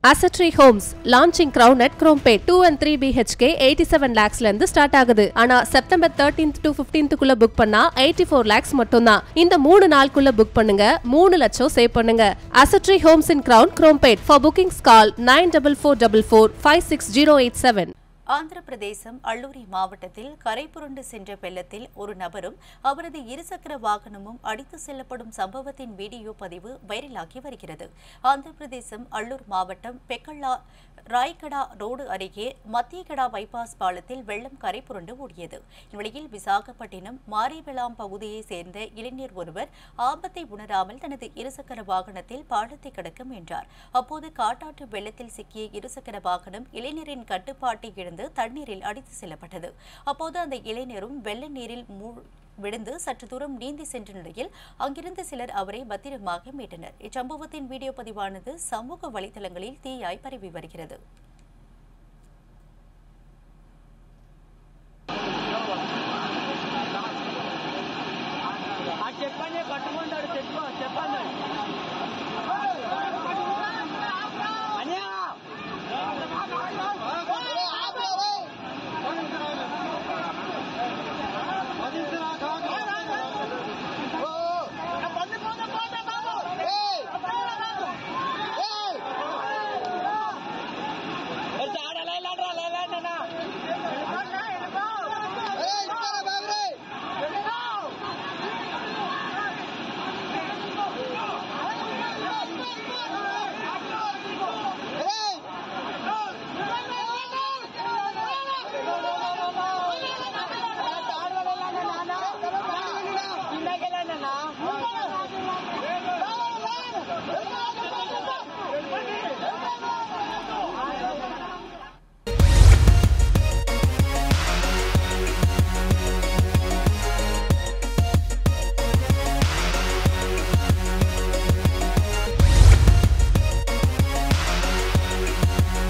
அசட்ரி Homes launching Crown at Chromepet two and three BHK eighty seven லேக்ஸ்ல இருந்து start ஆகுது ஆனா செப்டம்பர் தேர்ட்டீன்த் டு பிப்டீன்த்துக்குள்ள புக் பண்ணா எயிட்டி ஃபோர் லேக்ஸ் மட்டும்தான் இந்த மூணு நாளுக்குள்ள புக் பண்ணுங்க மூணு லட்சம் சேவ் பண்ணுங்க அசட்ரி Homes in Crown Chromepet for bookings call nine double four double four five six zero eight seven Andhra Pradesh Alluri மாவட்டத்தில் கரை புரண்டு சென்ற வெள்ளத்தில் ஒரு நபரும் அவரது இருசக்கர வாகனமும் அடித்து செல்லப்படும் சம்பவத்தின் வீடியோ பதிவு வைரலாகி வருகிறது ஆந்திர பிரதேசம் அள்ளூர் மாவட்டம் பெக்கல்லா ராய்கடா ரோடு அருகே மத்தியகடா பைபாஸ் பாலத்தில் வெள்ளம் கரை புரண்டு ஓடியது இந்நிலையில் விசாகப்பட்டினம் மாரிவெளாம் பகுதியைச் சேர்ந்த இளைஞர் ஒருவர் ஆபத்தை உணராமல் தனது இருசக்கர வாகனத்தில் பாலத்தை கடக்க முயன்றார் அப்போது காட்டாற்று வெள்ளத்தில் சிக்கிய இருசக்கர வாகனம் இளைஞரின் கட்டுப்பாட்டை இழந்து தண்ணீரில் அடித்து செல்லப்பட்டது அப்போது அந்த இளைஞரும் வெள்ள நீரில் மூழ் விழுந்து சற்று தூரம் நீந்தி சென்ற நிலையில் அங்கிருந்த சிலர் அவரை பத்திரமாக மீட்டனர் இச்சம்பவத்தின் வீடியோ பதிவானது சமூக வலைதளங்களில் தீயாய் பரவி வருகிறது ఆ చెప్పండి కట్టుకుంటాడు చెప్పు చెప్పండి